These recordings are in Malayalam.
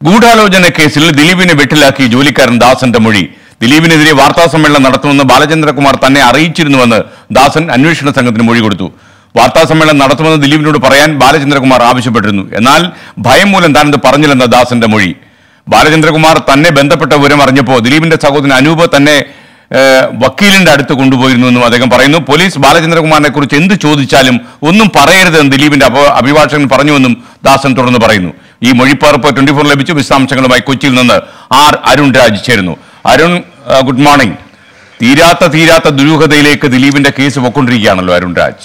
ഗൂഢാലോചന കേസിൽ ദിലീപിനെ വെട്ടിലാക്കി ജോലിക്കാരൻ ദാസന്റെ മൊഴി ദിലീപിനെതിരെ വാർത്താ സമ്മേളനം നടത്തുമെന്ന് ബാലചന്ദ്രകുമാർ തന്നെ അറിയിച്ചിരുന്നുവെന്ന് ദാസൻ അന്വേഷണ സംഘത്തിന് മൊഴി കൊടുത്തു വാർത്താ സമ്മേളനം നടത്തുമെന്ന് ദിലീപിനോട് പറയാൻ ബാലചന്ദ്രകുമാർ ആവശ്യപ്പെട്ടിരുന്നു എന്നാൽ ഭയം മൂലം താനത് പറഞ്ഞില്ലെന്ന് ദാസന്റെ മൊഴി ബാലചന്ദ്രകുമാർ തന്നെ ബന്ധപ്പെട്ട വിവരം അറിഞ്ഞപ്പോൾ ദിലീപിന്റെ സഹോദരൻ അനൂപ് തന്നെ ഏഹ്, വക്കീലിന്റെ അടുത്ത് കൊണ്ടുപോയിരുന്നു എന്നും അദ്ദേഹം പറയുന്നു പോലീസ് ബാലചന്ദ്രകുമാറിനെ കുറിച്ച് എന്ത് ചോദിച്ചാലും ഒന്നും പറയരുതെന്ന് ദിലീപിന്റെ അപ- അഭിഭാഷകൻ പറഞ്ഞുവെന്നും ദാസൻ തുടർന്ന് പറയുന്നു ഈ മൊഴിപ്പകർപ്പ് ട്വന്റി ഫോർ ലഭിച്ചു വിശദാംശങ്ങളുമായി കൊച്ചിയിൽ നിന്ന് ആർ അരുൺ രാജ് ചേരുന്നു അരുൺ ആ, ഗുഡ് മോർണിംഗ് തീരാത്ത തീരാത്ത ദുരൂഹതയിലേക്ക് ദിലീപിന്റെ കേസ് പൊക്കൊണ്ടിരിക്കുകയാണല്ലോ അരുൺ രാജ്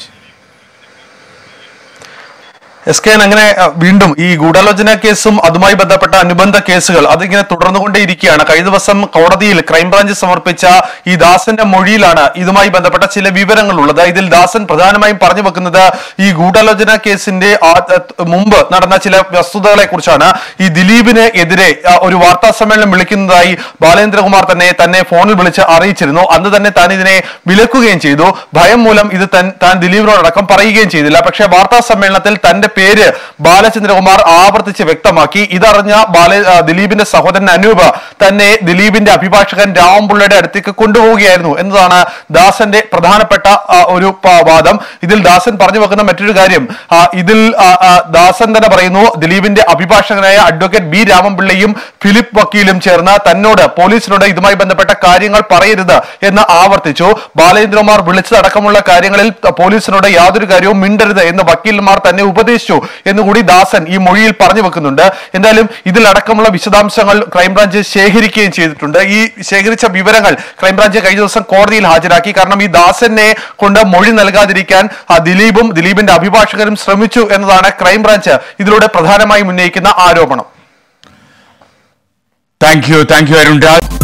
എസ് കെ അങ്ങനെ അഹ്, വീണ്ടും ഈ ഗൂഢാലോചന കേസും അതുമായി ബന്ധപ്പെട്ട അനുബന്ധ കേസുകൾ അതിങ്ങനെ തുടർന്നുകൊണ്ടേയിരിക്കുകയാണ് കഴിഞ്ഞ ദിവസം കോടതിയിൽ ക്രൈംബ്രാഞ്ച് സമർപ്പിച്ച ഈ ദാസന്റെ മൊഴിയിലാണ് ഇതുമായി ബന്ധപ്പെട്ട ചില വിവരങ്ങൾ ഉള്ളത് ഇതിൽ ദാസൻ പ്രധാനമായും പറഞ്ഞു വെക്കുന്നത് ഈ ഗൂഢാലോചന കേസിന്റെ ആ- അഹ് മുമ്പ് നടന്ന ചില വസ്തുതകളെ കുറിച്ചാണ് ഈ ദിലീപിന് എതിരെ അഹ്, ഒരു വാർത്താ സമ്മേളനം വിളിക്കുന്നതായി ബാലേന്ദ്രകുമാർ തന്നെ തന്നെ ഫോണിൽ വിളിച്ച് അറിയിച്ചിരുന്നു അന്ന് തന്നെ താൻ ഇതിനെ വിലക്കുകയും ചെയ്തു ഭയം മൂലം ഇത് തൻ- താൻ ദിലീപിനോടക്കം പറയുകയും ചെയ്തില്ല പക്ഷേ വാർത്താ സമ്മേളനത്തിൽ തന്റെ പേര് ബാലചന്ദ്രകുമാർ ആവർത്തിച്ച് വ്യക്തമാക്കി ഇതറിഞ്ഞ ബാല ആ, ദിലീപിന്റെ സഹോദരൻ അനൂപ് തന്നെ ദിലീപിന്റെ അഭിഭാഷകൻ രാമപിള്ളയുടെ അടുത്തേക്ക് കൊണ്ടുപോവുകയായിരുന്നു എന്നതാണ് ദാസന്റെ പ്രധാനപ്പെട്ട ആ, ഒരു പ- വാദം ഇതിൽ ദാസൻ പറഞ്ഞു വെക്കുന്ന മറ്റൊരു കാര്യം ആ, ഇതിൽ ആ, ആ, ദാസൻ തന്നെ പറയുന്നു ദിലീപിന്റെ അഭിഭാഷകനായ അഡ്വക്കേറ്റ് ബി രാമപിള്ളയും ഫിലിപ്പ് വക്കീലും ചേർന്ന് തന്നോട് പോലീസിനോട് ഇതുമായി ബന്ധപ്പെട്ട കാര്യങ്ങൾ പറയരുത് എന്ന് ആവർത്തിച്ചു ബാലേന്ദ്രകുമാർ വിളിച്ചതടക്കമുള്ള കാര്യങ്ങളിൽ പോലീസിനോട് യാതൊരു കാര്യവും മിണ്ടരുത് എന്ന് വക്കീലന്മാർ തന്നെ ഉപദേശിച്ചു എന്നുകൂടി ദാസൻ ഈ മൊഴിയിൽ പറഞ്ഞു വെക്കുന്നുണ്ട് എന്തായാലും ഇതിലടക്കമുള്ള വിശദാംശങ്ങൾ ക്രൈംബ്രാഞ്ച് ശേഖരിക്കുകയും ചെയ്തിട്ടുണ്ട് ഈ ശേഖരിച്ച വിവരങ്ങൾ ക്രൈംബ്രാഞ്ച് കഴിഞ്ഞ ദിവസം കോടതിയിൽ ഹാജരാക്കി കാരണം ഈ ദാസനെ കൊണ്ട് മൊഴി നൽകാതിരിക്കാൻ ആ ദിലീപും ദിലീപിന്റെ അഭിഭാഷകരും ശ്രമിച്ചു എന്നതാണ് ക്രൈംബ്രാഞ്ച് ഇതിലൂടെ പ്രധാനമായും ഉന്നയിക്കുന്ന ആരോപണം thank you thank you Arun Raj